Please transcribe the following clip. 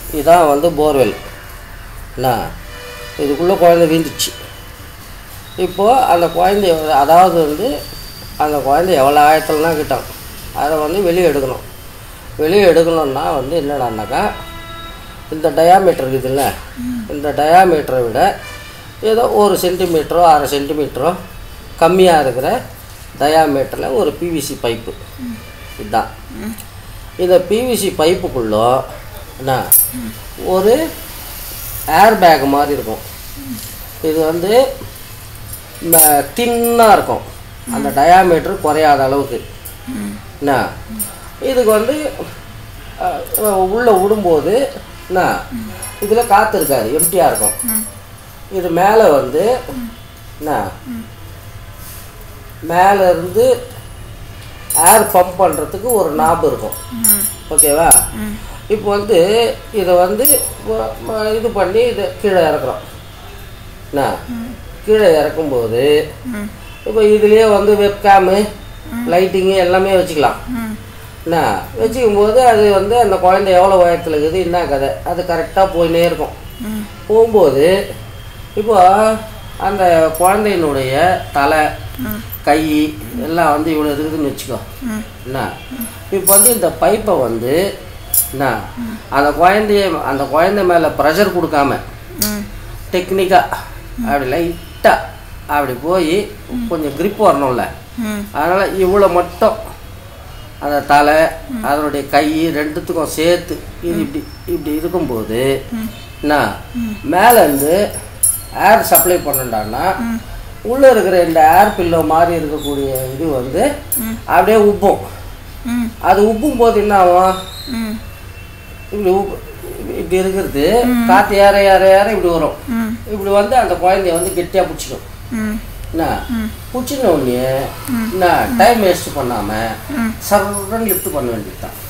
இதுதான் வந்து போர்வெல் என்ன இதுக்குள்ளே குழந்தை வீந்துச்சு இப்போது அந்த குழந்தைய வந்து- அதாவது வந்து அந்த குழந்தை எவ்வளோ ஆயத்துலனா கிட்டோம் அதை வந்து வெளியே எடுக்கணும் வெளியே எடுக்கணும்னா வந்து என்னடான்னாக்கா இந்த டயாமீட்டர் இருக்குதுல்ல இந்த டயாமீட்டரை விட ஏதோ ஒரு சென்டிமீட்டரோ அரை சென்டிமீட்டரோ கம்மியாக இருக்கிற டயாமீட்டரில் ஒரு பிவிசி பைப்பு இதுதான் இந்த பிவிசி பைப்புக்குள்ளே என்ன ஒரு ஏர் பேக் மாதிரி இருக்கும் இது வந்து தின்னாக இருக்கும் அந்த டயாமீட்டர் குறையாத அளவுக்கு என்ன இதுக்கு வந்து அஹ், உள்ள விடும்போது என்ன இதில் காற்று இருக்காது எம்டியாக இருக்கும் இது மேலே வந்து என்ன மேலே இருந்து ஏர் பம்ப் பண்ணுறதுக்கு ஒரு நாப் இருக்கும் ஓகேவா இப்போ வந்து இதை வந்து ம- ம- இது பண்ணி இதை கீழே இறக்குறோம் என்ன கீழே இறக்கும்போது இப்போ இதுலேயே வந்து வெப்கேமு லைட்டிங்கு எல்லாமே வச்சுக்கலாம் என்ன வச்சுக்கும் போது அது வந்து அந்த குழந்தை எவ்வளோ உயரத்தில் இருக்குது என்ன கதை அது கரெக்டாக போயினே இருக்கும் போகும்போது இப்போ அந்த குழந்தையினுடைய தலை கை எல்லாம் வந்து இவ்வளோ இருக்குதுன்னு வச்சுக்கோ என்ன இப்போ வந்து இந்த பைப்பை வந்து என்ன அந்த குழந்தைய அந்த குழந்தை மேலே ப்ரெஷர் கொடுக்காம டெக்னிக்காக அப்படி லைட்டாக அப்படி போய் கொஞ்சம் grip வரணும்ல அதனால் இவ்வளோ மட்டும் அந்த தலை அதனுடைய கை ரெண்டுத்துக்கும் சேர்த்து இது இப்படி இப்படி இருக்கும்போது என்ன மேலேருந்து ஏர் சப்ளை பண்ணண்டான்னா உள்ளே இருக்கிற இந்த ஏர் பில்லோ மாதிரி இருக்கக்கூடிய இது வந்து அப்படியே உப்பும் அது உப்பும் போது என்ன ஆகும் இப்படி உப்பு இப்படி இருக்கிறது காற்று ஏற ஏற ஏற இப்படி வரும் இப்படி வந்து அந்த குழந்தைய வந்து கெட்டியாக பிடிச்சிக்கும் என்ன பிடிச்சின உடனே என்ன டைம் வேஸ்ட் பண்ணாமல் சர்றன்னு லிஃப்ட் பண்ண வேண்டியது தான்